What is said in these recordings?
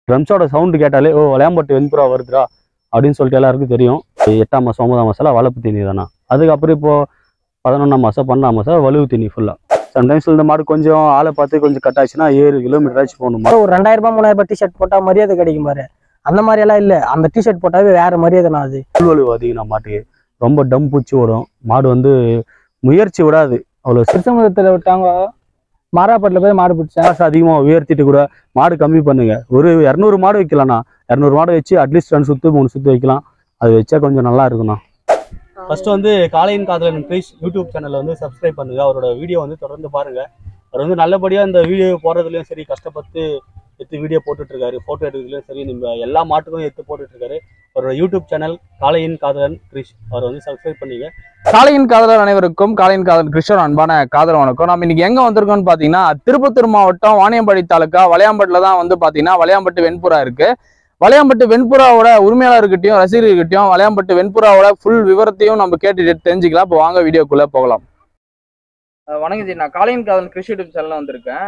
ட்ரம்ஸோட sound கேட்டாலே ஓ விளையாம்பட்டு வெண்புறா வருதுடா அப்படின்னு சொல்லிட்டு எல்லாருக்கும் தெரியும் எட்டாம் மாதம் ஒன்பதாம் மாதம்லாம் வளர்ப்பு தீனி தானே அதுக்கப்புறம் இப்போ பதினொன்றாம் மாதம் பன்னெண்டாம் மாதம் வலுவு தீனி ஃபுல்லாக சம்டைம்ஸ் இந்த மாடு கொஞ்சம் ஆளை பார்த்து கொஞ்சம் கட் ஆச்சுன்னா ஏழு கிலோமீட்டர் ஆச்சு போகணுமா ஒரு ரெண்டாயிரம் ரூபாய் மூணாயிரம் ரூபாய் டிஷர்ட் போட்டா மரியாதை கிடைக்கும் பாரு அந்த மாதிரி எல்லாம் இல்ல அந்த டிஷர்ட் போட்டாவே வேற மரியாதை நான் அது புல்வலு அதிகம் நம்ம மாட்டுக்கு ரொம்ப டம் பூச்சி ஓடும் மாடு வந்து முயற்சி விடாது அவ்வளோ சிறுசமுதத்துல விட்டாங்க மாராப்பட்டில் போய் மாடு பிடிச்சேன் காசு அதிகமாக உயர்த்திட்டு கூட மாடு கம்மி பண்ணுங்க ஒரு இரநூறு மாடு வைக்கலாம்ண்ணா இரநூறு மாடு வச்சு அட்லீஸ்ட் ரெண்டு சுத்து மூணு சுத்து வைக்கலாம் அது வச்சா கொஞ்சம் நல்லா இருக்கும்ண்ணா ஃபர்ஸ்ட் வந்து காலையின் காதலன் ப்ளீஸ் யூடியூப் சேனல்ல வந்து சப்ஸ்கிரைப் பண்ணுங்க அவரோட வீடியோ வந்து தொடர்ந்து பாருங்க அவர் வந்து நல்லபடியா இந்த வீடியோ போடுறதுலயும் சரி கஷ்டப்பட்டு எடுத்து வீடியோ போட்டுட்டு இருக்காரு போட்டோ எடுக்கிறதுலயும் சரி நம்ம எல்லா மாட்டுக்கும் எடுத்து போட்டுட்டு இருக்காரு அவரோட யூடியூப் சேனல் காலையின் காதலன் கிரிஷ் அவர் வந்து சப்ஸ்கிரைப் பண்ணீங்க காலையின் காதலர் அனைவருக்கும் காலையின் காதலர் கிருஷ்ணன் அன்பான காதல் வணக்கம் நம்ம இன்னைக்கு எங்க வந்திருக்கோம்னு பாத்தீங்கன்னா திருப்பத்தூர் மாவட்டம் வாணியம்பாடி தாலுக்கா வளையாம்பட்டில் தான் வந்து பாத்தீங்கன்னா வளையாம்பட்டு வெண்புறா இருக்கு வளையாம்பட்டு வெண்புறாவோட உரிமையாளர்கிட்டயும் ரசிகர்கிட்டயும் வளையாம்பட்டு வெண்புறாவோட ஃபுல் விவரத்தையும் நம்ம கேட்டுட்டு தெரிஞ்சுக்கலாம் இப்போ வாங்க வீடியோக்குள்ள போகலாம் வணக்கம் ஜி நான் காலையின் காதல் கிருஷி யூடியூப் சேனல்ல வந்திருக்கேன்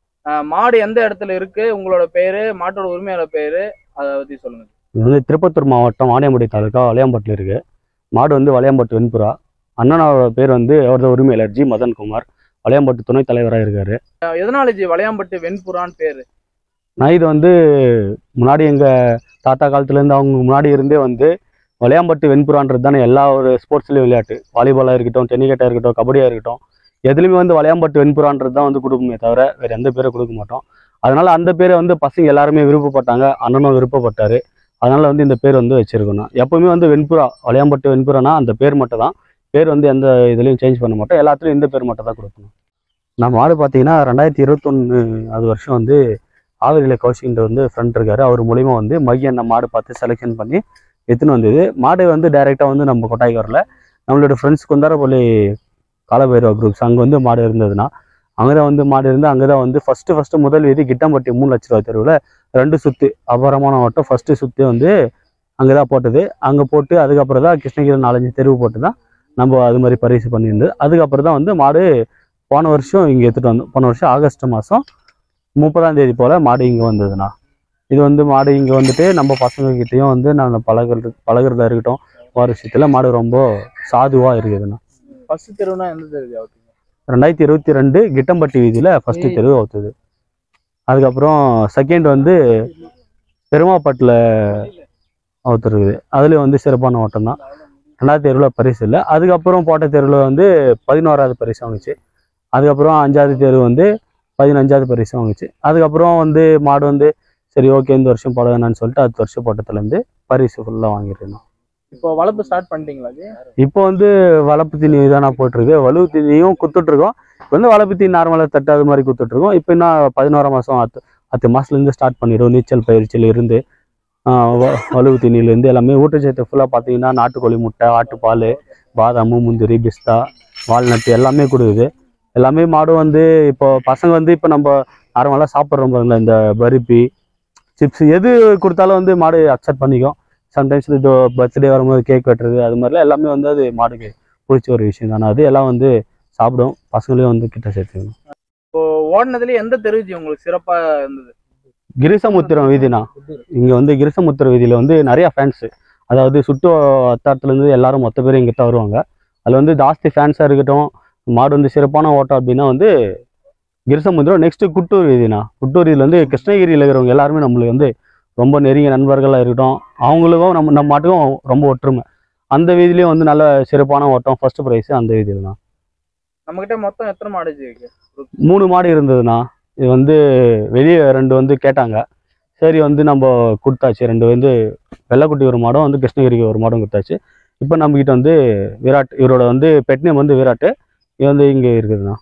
மாடு எந்த இடத்துல இருக்கு உங்களோட பேரு மாட்டோட உரிமையாளர் பேரு அதை பத்தி சொல்லுங்க இது வந்து திருப்பத்தூர் மாவட்டம் வாணியம்படி தாலுக்கா வளையாம்பட்டில் இருக்கு மாடு வந்து வளையாம்பட்டு வெண்புறா அண்ணனோட பேர் வந்து அவரது உரிமையாளர் ஜி மதன்குமார் வளையாம்பட்டு துணைத் தலைவராக இருக்காரு எதனால ஜி வளையாம்பட்டு வெண்புறான்னு பேரு நான் இது வந்து முன்னாடி எங்கள் தாத்தா காலத்துலேருந்து அவங்க முன்னாடி இருந்தே வந்து விளையாம்பட்டு வெண்புறான்றது தானே எல்லா ஒரு ஸ்போர்ட்ஸ்லேயும் விளையாட்டு வாலிபாலாக இருக்கட்டும் டென்னிகேட்டாக இருக்கட்டும் கபடியாக இருக்கட்டும் எதுலையுமே வந்து விளையாம்பட்டு வெண்புறான்றது தான் வந்து கொடுக்குமே தவிர வேறு எந்த பேரை கொடுக்க மாட்டோம் அதனால அந்த பேரை வந்து பசங்க எல்லாருமே விருப்பப்பட்டாங்க அண்ணனும் விருப்பப்பட்டாரு அதனால வந்து இந்த பேர் வந்து வச்சிருக்கணும் எப்பவுமே வந்து வெண்புறா விளையாம்பட்டு வெண்புறானா அந்த பேர் மட்டும் தான் பேர் வந்து எந்த இதுலையும் சேஞ்ச் பண்ண மாட்டோம் எல்லாத்துலேயும் இந்த பேர் மட்டும் தான் கொடுக்கணும் நம்ம மாடு பார்த்தீங்கன்னா ரெண்டாயிரத்தி இருபத்தொன்று அது வருஷம் வந்து ஆவரியில் கௌஷின்ற வந்து ஃப்ரெண்ட் இருக்காரு அவர் மூலியமா வந்து மையன் நம்ம மாடு பார்த்து செலெக்ஷன் பண்ணி எடுத்துன்னு வந்தது மாடு வந்து டைரெக்டாக வந்து நம்ம கொட்டாய்க்கு வரல நம்மளோட ஃப்ரெண்ட்ஸ் குந்தாரப்பள்ளி காலபைரவ குரூப்ஸ் அங்கே வந்து மாடு இருந்ததுன்னா அங்கே தான் வந்து மாடு இருந்து அங்கே தான் வந்து ஃபஸ்ட்டு ஃபஸ்ட்டு முதல் வீதி கிட்டம்பட்டி மூணு லட்ச ரூபா தெருவில் ரெண்டு சுற்று அபாரமான ஓட்டம் ஃபஸ்ட்டு சுற்று வந்து அங்கே தான் போட்டது அங்கே போட்டு அதுக்கப்புறம் தான் கிருஷ்ணகிரி நாலஞ்சு தெருவு போட்டு தான் நம்ம அது மாதிரி பரிசு பண்ணியிருந்தது அதுக்கப்புறம் தான் வந்து மாடு போன வருஷம் இங்கே எடுத்துகிட்டு வந்தோம் போன வருஷம் ஆகஸ்ட் மாதம் முப்பதாம் தேதி போல் மாடு இங்கே வந்ததுண்ணா இது வந்து மாடு இங்கே வந்துட்டு நம்ம பசங்க கிட்டேயும் வந்து நான் பழகிறது பழகிறதா இருக்கட்டும் ஒரு விஷயத்தில் மாடு ரொம்ப சாதுவாக இருக்குதுண்ணா ஃபர்ஸ்ட் தெருவுனா எந்த தெரு ரெண்டாயிரத்தி இருபத்தி ரெண்டு கிட்டம்பட்டி வீதியில் ஃபஸ்ட்டு தெரு அவுத்துது அதுக்கப்புறம் செகண்ட் வந்து பெருமாப்பட்டில் அவுத்துருக்குது அதுலேயும் வந்து சிறப்பான ஓட்டம் தான் ரெண்டாயிரத்தி தெருவில் பரிசு இல்லை அதுக்கப்புறம் போட்ட தெருவில் வந்து பதினோராவது பரிசு வாங்குச்சு அதுக்கப்புறம் அஞ்சாவது தெரு வந்து பதினஞ்சாவது பரிசு வாங்குச்சு அதுக்கப்புறம் வந்து மாடு வந்து சரி ஓகே இந்த வருஷம் போட வேணாம்னு சொல்லிட்டு அடுத்த வருஷம் போட்டதுலேருந்து பரிசு ஃபுல்லாக வாங்கிருந்தோம் இப்போ வளர்ப்பு ஸ்டார்ட் பண்ணிட்டீங்களா ஜி இப்போ வந்து வளர்ப்பு தீனி தானே போட்டிருக்கு வலுவு தீனியும் குத்துட்ருக்கோம் இப்போ வந்து வளர்ப்பு தீனி நார்மலாக தட்டு அது மாதிரி குத்துட்ருக்கோம் இப்போ இன்னும் பதினோராம் மாதம் அத்து அத்து மாதத்துலேருந்து ஸ்டார்ட் பண்ணிடுவோம் நீச்சல் பயிற்சியில் இருந்து ஆஹ் வ- வலுவு தீனியிலேருந்து எல்லாமே ஊட்டச்சத்து ஃபுல்லாக பார்த்தீங்கன்னா நாட்டுக்கோழி முட்டை ஆட்டுப்பால் பாதாமு முந்திரி பிஸ்தா வால்நட் எல்லாமே கொடுக்குது எல்லாமே மாடும் வந்து இப்போ பசங்க வந்து இப்போ நம்ம நார்மலாக சாப்பிட்றோம் பாருங்களேன் இந்த பருப்பி சிப்ஸ் எது கொடுத்தாலும் வந்து மாடு அக்செப்ட் பண்ணிக்கும் சம்டைம்ஸ் இது பர்த்டே வரும்போது கேக் வெட்டுறது அது மாதிரிலாம் எல்லாமே வந்து அது மாடுக்கு பிடிச்ச ஒரு விஷயம் தானே அது எல்லாம் வந்து சாப்பிடும் பசங்களையும் வந்து கிட்ட சேர்த்துக்கணும் இப்போ ஓடினதுல எந்த தெரு ஜி உங்களுக்கு சிறப்பா இருந்தது கிரிசமுத்திரம் வீதினா இங்கே வந்து கிரிசமுத்திரம் வீதியில் வந்து நிறைய ஃபேன்ஸு அதாவது சுற்று வட்டாரத்துலேருந்து எல்லாரும் மொத்த பேரும் இங்கே தான் வருவாங்க அதில் வந்து ஜாஸ்தி ஃபேன்ஸாக இருக்கட்டும் மாடு வந்து சிறப்பான ஓட்டம் அப்படின்னா வந்து கிரிசமுத்திரம் நெக்ஸ்ட்டு குட்டூர் வீதினா குட்டூர் வீதியில் வந்து கிருஷ்ணகிரியில் இருக்கிறவங்க எல்லாருமே நம்மளுக்கு வந்து ரொம்ப நெருங்கிய நண்பர்களாக இருக்கட்டும் அவங்களுக்கும் நம்ம நம்ம மாட்டுக்கும் ரொம்ப ஒற்றுமை அந்த வீதியிலையும் வந்து நல்ல சிறப்பான ஓட்டம் ஃபர்ஸ்ட் ப்ரைஸு அந்த வீதியில் தான் நம்ம கிட்ட மொத்தம் எத்தனை மாடு ஜி இருக்கு மூணு மாடு இருந்ததுண்ணா இது வந்து வெளியே ரெண்டு வந்து கேட்டாங்க சரி வந்து நம்ம கொடுத்தாச்சு ரெண்டு வந்து வெள்ளைக்குட்டி ஒரு மாடும் வந்து கிருஷ்ணகிரிக்கு ஒரு மாடும் கொடுத்தாச்சு இப்போ நம்மக்கிட்ட வந்து விராட் இவரோட வந்து பெட் நேம் வந்து விராட்டு இது வந்து இங்கே இருக்குதுண்ணா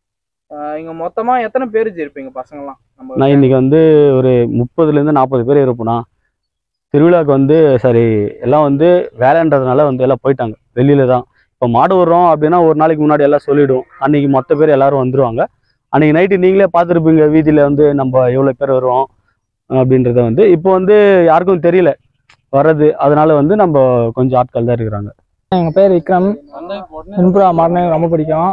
ஆஹ் இங்க மொத்தமா எத்தனை பேர் ஜி இருப்பீங்க பசங்கலாம் நம்ம நான் இன்னைக்கு வந்து ஒரு முப்பதுலேருந்து நாற்பது பேர் இருப்போண்ணா திருவிழாவுக்கு வந்து சரி எல்லாம் வந்து வேலைன்றதுனால வந்து எல்லாம் போயிட்டாங்க வெளியில தான் இப்போ மாடு விடுறோம் அப்படின்னா ஒரு நாளைக்கு முன்னாடி எல்லாம் சொல்லிவிடுவோம் அன்னைக்கு மொத்த பேர் எல்லாரும் வந்துருவாங்க அன்னைக்கு நைட்டு நீங்களே பார்த்துருப்பீங்க வீதியில் வந்து நம்ம எவ்வளோ பேர் வருவோம் அப்படின்றத வந்து இப்போ வந்து யாருக்கும் தெரியல வர்றது அதனால வந்து நம்ம கொஞ்சம் ஆட்கள் தான் இருக்கிறாங்க எங்க பேர் விக்ரம் வெண்புறா மாடுனா எனக்கு ரொம்ப பிடிக்கும்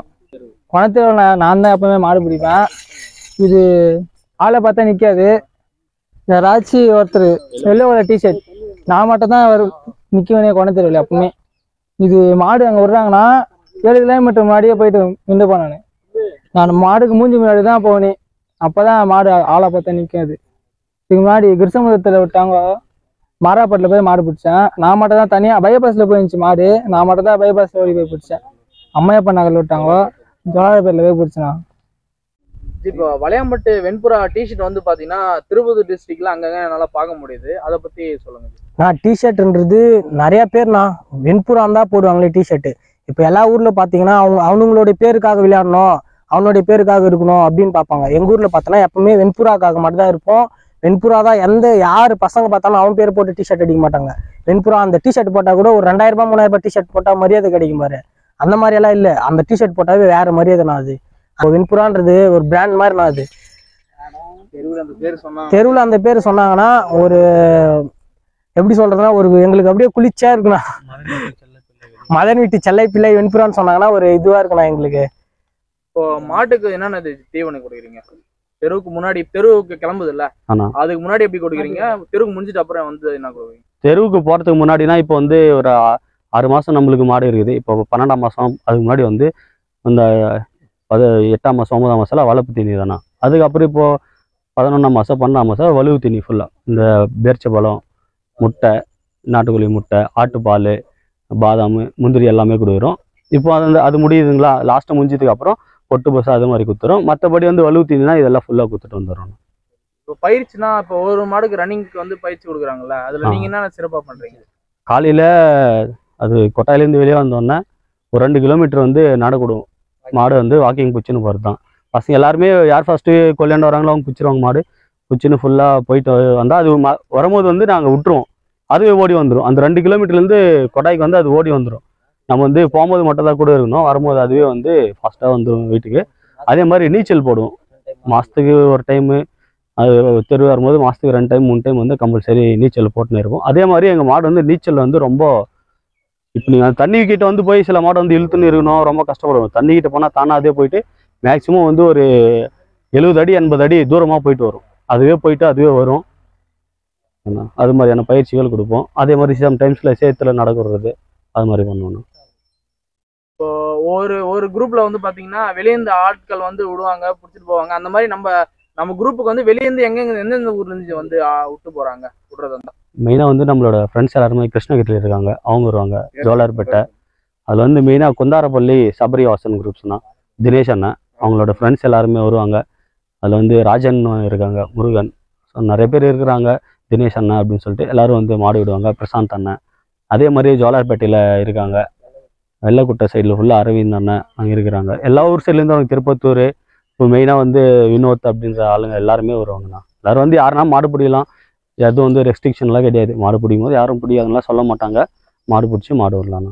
குணத்தில் நான் நான் தான் எப்பவுமே மாடு பிடிப்பேன் இது ஆளை பார்த்தா நிற்காது யாராச்சும் ஒருத்தர் வெள்ளை ஒரு டிஷர்ட் நான் மட்டும் தான் அவர் நிற்கவனே கொண்டு தெரியல எப்பவுமே இது மாடு அங்கே விடுறாங்கன்னா ஏழு கிலோமீட்டர் முன்னாடியே போயிட்டு நின்று போனேன் நான் மாடுக்கு மூஞ்சி முன்னாடி தான் போனேன் அப்பதான் மாடு ஆளை பார்த்தா நிற்கும் அது இதுக்கு முன்னாடி கிருஷ்ணமுகத்தில் விட்டாங்க மாராப்பட்டில் போய் மாடு பிடிச்சேன் நான் மட்டும் தான் தனியாக பைபாஸில் போயிருந்துச்சு மாடு நான் மட்டும் தான் பைபாஸில் ஓடி போய் பிடிச்சேன் அம்மையப்பா நகரில் விட்டாங்க ஜோலாரப்பேட்டில் போய் பிடிச்சேன் நான். இப்போ வளையம்பட்டு வெண்புறா டிஷர்ட் வந்து பாத்தீங்கன்னா திருப்பத்தூர் டிஸ்ட்ரிக்ட்ல அங்கங்க என்னால பார்க்க முடியுது அதை பத்தி சொல்லுங்க நான் டிஷர்ட்ன்றது நிறைய பேர் நான் வெண்புறான் தான் போடுவாங்களே டிஷர்ட் இப்போ எல்லா ஊர்ல பாத்தீங்கன்னா அவங்க அவனுங்களுடைய பேருக்காக விளையாடணும் அவனுடைய பேருக்காக இருக்கணும் அப்படின்னு பார்ப்பாங்க எங்க ஊர்ல பார்த்தோன்னா எப்பவுமே வெண்புறாக்காக மட்டும் தான் இருப்போம் வெண்புறா தான் எந்த யார் பசங்க பார்த்தாலும் அவன் பேர் போட்டு டிஷர்ட் அடிக்க மாட்டாங்க வெண்புறா அந்த டிஷர்ட் போட்டா கூட ஒரு ரெண்டாயிரம் ரூபாய் மூணாயிரம் ரூபாய் டிஷர்ட் போட்டா மரியாதை கிடைக்கும் பாரு அந்த மாதிரி எல்லாம் இல்ல அந்த டிஷர்ட் போட்டாவே வேற மரியாதை நான் அது அப்போ வெண்புறான்றது ஒரு பிராண்ட் மாதிரி நான் அது தெருவில் அந்த பேர் சொன்னா தெருவில் அந்த பேர் சொன்னாங்கன்னா ஒரு எப்படி சொல்றதுன்னா ஒரு எங்களுக்கு அப்படியே குளிர்ச்சியா இருக்குண்ணா மதன் வீட்டு செல்லை பிள்ளை வெண்புறான்னு சொன்னாங்கன்னா ஒரு இதுவா இருக்குண்ணா எங்களுக்கு இப்போ மாட்டுக்கு என்னென்ன இது தீவனம் கொடுக்குறீங்க தெருவுக்கு முன்னாடி தெருவுக்கு கிளம்புது இல்ல ஆனா. அதுக்கு முன்னாடி எப்படி கொடுக்குறீங்க தெருவுக்கு முடிஞ்சிட்டு அப்புறம் வந்து என்ன கொடுக்குறீங்க தெருவுக்கு போகிறதுக்கு முன்னாடினா இப்போ வந்து ஒரு ஆ- ஆறு மாதம் நம்மளுக்கு மாடு இருக்குது இப்போ பன்னெண்டாம் மாதம் அதுக்கு முன்னாடி வந்து இந்த பது எட்டாம் மாதம் ஒன்பதாம் மாதம்லாம் வளர்ப்பு தீனி தானே அதுக்கப்புறம் இப்போது பதினொன்றாம் மாதம் பன்னெண்டாம் மாதம் வலுவு தீனி ஃபுல்லாக இந்த பேரிச்சம்பழம் முட்டை நாட்டுக்கோழி முட்டை ஆட்டுப்பால் பாதாம் முந்திரி எல்லாமே கொடுக்குறோம் இப்போ அது வந்து அது முடியுதுங்களா லாஸ்ட்டு முடிஞ்சதுக்கு அப்புறம் பொட்டு பசு அது மாதிரி கொடுத்துரும் மற்றபடி வந்து வலுவு தீனினா இதெல்லாம் ஃபுல்லாக கொடுத்துட்டு வந்துடுறோம் இப்போ பயிற்சினா இப்போ ஒரு மாடுக்கு ரன்னிங்க்கு வந்து பயிற்சி கொடுக்குறாங்கல்ல அதுல ஆ. நீங்க என்னென்ன சிறப்பா பண்றீங்க காலையில் அது கொட்டாயிலேருந்து வெளியே வந்தோடனே ஒரு ரெண்டு கிலோமீட்டர் வந்து நடக்கூடும் மாடு வந்து வாக்கிங் புச்சுன்னு போகிறது தான் பசங்க எல்லாருமே யார் ஃபஸ்ட்டு கொள்ளையாண்டு வராங்களோ அவங்க பிடிச்சிருவாங்க மாடு புச்சுன்னு ஃபுல்லாக போயிட்டு வந்தால் அது ம- வரும்போது வந்து நாங்கள் விட்டுருவோம் அதுவே ஓடி வந்துடும் அந்த ரெண்டு கிலோமீட்டர்லேருந்து கொட்டாய்க்கு வந்து அது ஓடி வந்துடும் நம்ம வந்து போகும்போது மட்டும் தான் கூட இருக்கணும் வரும்போது அதுவே வந்து ஃபாஸ்ட்டாக வந்துடும் வீட்டுக்கு அதே மாதிரி நீச்சல் போடுவோம் மாதத்துக்கு ஒரு டைமு அது தெரு வரும்போது மாதத்துக்கு ரெண்டு டைம் மூணு டைம் வந்து கம்பல்சரி நீச்சல் போட்டுன்னு இருக்கும் அதே மாதிரி எங்கள் மாடு வந்து நீச்சல் வந்து ரொம்ப இப்போ நீங்கள் தண்ணி கிட்ட வந்து போய் சில மாடு வந்து இழுத்துன்னு இருக்கணும் ரொம்ப கஷ்டப்படுவோம் தண்ணி கிட்ட போனால் தானே அதே போயிட்டு மேக்ஸிமம் வந்து ஒரு எழுபது அடி எண்பது அடி தூரமாக போயிட்டு வரும் அதுவே போயிட்டு அதுவே வரும் என்ன, அது மாதிரியான பயிற்சிகள் கொடுப்போம் அதே மாதிரி சம் டைம்ஸில் சேத்துல நடக்கிறது அது மாதிரி பண்ணுவோம் இப்போ ஒரு ஒரு குரூப்ல வந்து பாத்தீங்கன்னா வெளியேந்து ஆட்கள் வந்து விடுவாங்க பிடிச்சிட்டு போவாங்க அந்த மாதிரி நம்ம நம்ம குரூப்புக்கு வந்து வெளியேந்து எங்கெங்க எந்தெந்த ஊர்ல இருந்து வந்து ஆ, விட்டு போறாங்க விடுறது வந்து மெயினாக வந்து நம்மளோட ஃப்ரெண்ட்ஸ் எல்லாருமே கிருஷ்ணகிரியில் இருக்காங்க அவங்க வருவாங்க ஜோலார்பேட்டை அதில் வந்து மெயினாக குந்தாரப்பள்ளி சபரி வாசன் குரூப்ஸ் தான் தினேஷ் அண்ணன் அவங்களோட ஃப்ரெண்ட்ஸ் எல்லாருமே வருவாங்க அதில் வந்து ராஜன் இருக்காங்க முருகன் ஸோ நிறைய பேர் இருக்கிறாங்க தினேஷ் அண்ணன் அப்படின்னு சொல்லிட்டு எல்லாரும் வந்து மாடு விடுவாங்க பிரசாந்த் அண்ணன் அதே மாதிரி ஜோலார்பேட்டையில் இருக்காங்க வெள்ளக்குட்டை சைடில் ஃபுல்லாக அரவிந்த் அண்ணன் அங்கே இருக்கிறாங்க எல்லா ஊர் சைட்லேருந்து அவங்க திருப்பத்தூர் இப்போ மெயினாக வந்து வினோத் அப்படின்ற ஆளுங்க எல்லாருமே வருவாங்கண்ணா எல்லாரும் வந்து யாருன்னா மாடு பிடிக்கலாம் எதுவும் வந்து ரெஸ்ட்ரிக்ஷன்லாம் கிடையாது மாடு பிடிக்கும் போது யாரும் பிடிக்காதுலாம் சொல்ல மாட்டாங்க மாடு பிடிச்சி மாடு விடலாம்ண்ணா